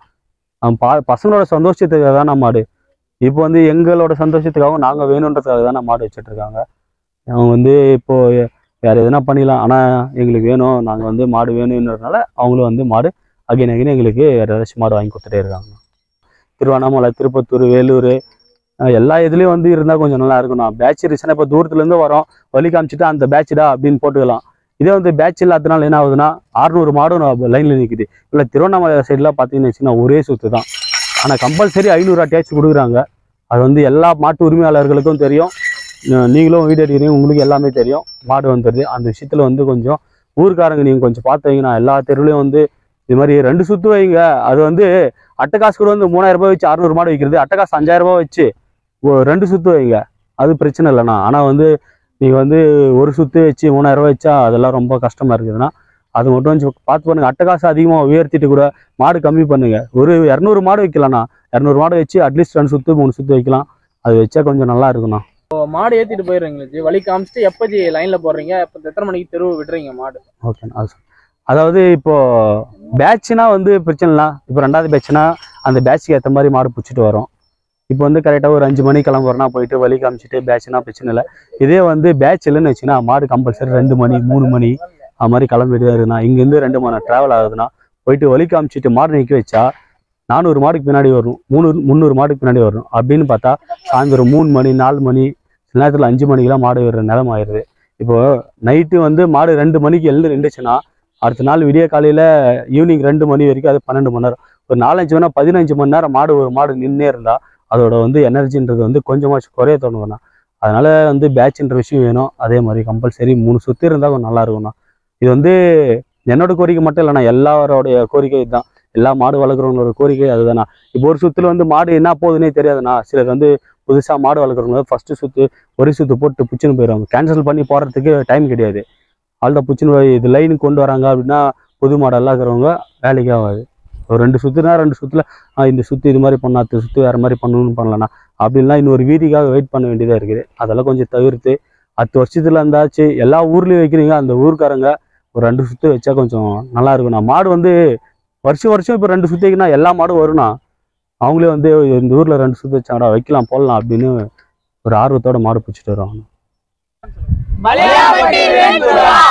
பா பசங்களோட சந்தோஷத்துக்காக தான் நம்ம மாடு இப்போ வந்து எங்களோட சந்தோஷத்துக்காகவும் நாங்கள் வேணுன்றதுக்காக தான் மாடு வச்சுட்டு இருக்காங்க அவங்க வந்து இப்போ வேறு எதுனா பண்ணிடலாம் ஆனால் எங்களுக்கு வேணும் நாங்கள் வந்து மாடு வேணுன்றதுனால அவங்களும் வந்து மாடு அகைன் அகைன் எங்களுக்கு வேறு ஏதாச்சும் மாடு வாங்கி கொடுத்துட்டே இருக்காங்க திருவண்ணாமலை திருப்பத்தூர் வேலூர் அஹ் எல்லா இதுலேயும் வந்து இருந்தால் கொஞ்சம் நல்லா இருக்கணும் பேட்ச் ரீசனாக இப்போ தூரத்துலேருந்து வரோம் வழி காமிச்சிட்டு அந்த பேட்ச்டா அப்படின்னு போட்டுக்கலாம் இதே வந்து பேட்ச் இல்லாதனால என்ன ஆகுதுன்னா அறுநூறு மாடும் லைனில் நிற்குது இல்லை திருவண்ணாமலை சைட்லாம் பார்த்தீங்கன்னு வச்சுன்னா ஒரே சுற்று தான் ஆனால் கம்பல்சரி ஐநூறு அட்டாச் கொடுக்குறாங்க அது வந்து எல்லா மாட்டு உரிமையாளர்களுக்கும் தெரியும் அஹ் நீங்களும் வீடியோ எடுக்கிறீங்க உங்களுக்கு எல்லாமே தெரியும் மாடு வந்துடுது அந்த விஷயத்தில் வந்து கொஞ்சம் ஊர்க்காரங்க நீங்கள் கொஞ்சம் பார்த்து வைங்கன்னா எல்லா தெருவுலையும் வந்து இது மாதிரி ரெண்டு சுற்று வைங்க அது வந்து அட்டைக்காசு கூட வந்து மூணாயிரம் ரூபாய் வச்சு அறுநூறு மாடு வைக்கிறது அட்டைக்காசு அஞ்சாயிரம் ரூபாய் வச்சு ஒ- ரெண்டு சுற்று வைங்க அது பிரச்சனை இல்லைண்ணா ஆனால் வந்து நீங்கள் வந்து ஒரு சுற்று வச்சு மூணாயிரம் ரூபாய் வச்சா அதெல்லாம் ரொம்ப கஷ்டமாக இருக்குதுன்னா அது மட்டும் கொஞ்சம் பார்த்து பண்ணுங்க அட்டைக்காசு அதிகமாக உயர்த்திட்டு கூட மாடு கம்மி பண்ணுங்க ஒரு இரநூறு மாடு வைக்கலாம்ண்ணா இரநூறு மாடு வச்சு அட்லீஸ்ட் ரெண்டு சுற்று மூணு சுற்று வைக்கலாம் அது வச்சா கொஞ்சம் நல்லா இருக்குண்ணா இப்போ மாடு ஏத்திட்டு போயிடுறீங்களா ஜி வழி காமிச்சிட்டு எப்ப ஜி லைன்ல போடுறீங்க எப்ப எத்தனை மணிக்கு தெருவு விடுறீங்க மாடு ஓகேண்ணா அது சரி. அதாவது இப்போ பேட்ச்னா வந்து பிரச்சனை இல்லை இப்போ ரெண்டாவது பேட்ச்னா அந்த பேட்ச்க்கு ஏற்ற மாதிரி மாடு பிடிச்சிட்டு வரோம் இப்போ வந்து கரெக்டாக ஒரு அஞ்சு மணி கிளம்புறோம்னா போயிட்டு வழி காமிச்சிட்டு பேட்ச்னா பிரச்சனை இல்லை இதே வந்து பேட்ச் இல்லைன்னு வச்சுன்னா மாடு கம்பல்சரி ரெண்டு மணி மூணு மணி அது மாதிரி கிளம்பிட்டு தான் இருக்குண்ணா இங்கேருந்து ரெண்டு மணி நேரம் ட்ராவல் ஆகுதுன்னா போயிட்டு வழி காமிச்சிட்டு மாடு நிற்க வச்சா நானூறு மாடுக்கு பின்னாடி வரும் மூணு முந்நூறு மாடுக்கு பின்னாடி வரும் அப்படின்னு பார்த்தா சாயந்தரம் மூணு மணி நாலு மணி சில நேரத்தில் அஞ்சு மணிக்கெல்லாம் மாடு வர்ற நிலம் ஆயிடுது இப்போ நைட்டு வந்து மாடு ரெண்டு மணிக்கு எழுந்து நின்றுச்சுன்னா அடுத்த நாள் விடிய காலையில் ஈவினிங் ரெண்டு மணி வரைக்கும் அது பன்னெண்டு மணி நேரம் ஒரு நாலஞ்சு மணி நேரம் பதினஞ்சு மணி நேரம் மாடு ஒரு மாடு நின்னே இருந்தா அதோட வந்து எனர்ஜின்றது வந்து கொஞ்சமாச்சும் குறைய தோணுதுண்ணா அதனால வந்து பேட்ச்ன்ற விஷயம் வேணும் அதே மாதிரி கம்பல்சரி மூணு சுற்றி இருந்தால் கொஞ்சம் நல்லா இருக்கும்ண்ணா இது வந்து என்னோட கோரிக்கை மட்டும் இல்லைண்ணா எல்லாரோடைய கோரிக்கை இதுதான் எல்லா மாடு வளர்க்குறவங்களோட கோரிக்கை அதுதாண்ணா இப்போ ஒரு சுத்துல வந்து மாடு என்ன போகுதுன்னே தெரியாதுண்ணா சிலர் வந்து புதுசாக மாடு வளர்க்குறவங்க ஃபர்ஸ்ட் சுத்து ஒரு சுத்து போட்டு புச்சுன்னு போயிடுவாங்க கேன்சல் பண்ணி போகிறதுக்கு டைம் கிடையாது ஆள்தான் புச்சுன்னு போய் இது லைனுக்கு கொண்டு வராங்க அப்படின்னா புது மாடெல்லாம் இருக்கிறவங்க வேலைக்கு ஆகாது ஒரு ரெண்டு சுற்றுனா ரெண்டு சுற்றுல இந்த சுற்று இது மாதிரி பண்ணா அடுத்த சுற்று வேறு மாதிரி பண்ணணும்னு பண்ணலண்ணா அப்படின்லாம் இன்னொரு வீதிக்காக வெயிட் பண்ண வேண்டியதாக இருக்குது அதெல்லாம் கொஞ்சம் தவிர்த்து அடுத்த வருஷத்துல இருந்தாச்சு எல்லா ஊர்லேயும் வைக்கிறீங்க அந்த ஊர்க்காரங்க ஒரு ரெண்டு சுற்று வச்சா கொஞ்சம் நல்லா இருக்குண்ணா மாடு வந்து வருஷம் வருஷம் இப்போ ரெண்டு சுற்றி வைக்கினா எல்லா மாடும் வரும்ண்ணா அவங்களே வந்து இந்த ஊரில் ரெண்டு சுற்று வச்சாங்கடா வைக்கலாம் போடலாம் அப்படின்னு ஒரு ஆர்வத்தோட மாடு பிடிச்சிட்டு வருவாங்க வளையாபட்டி வெண்புறா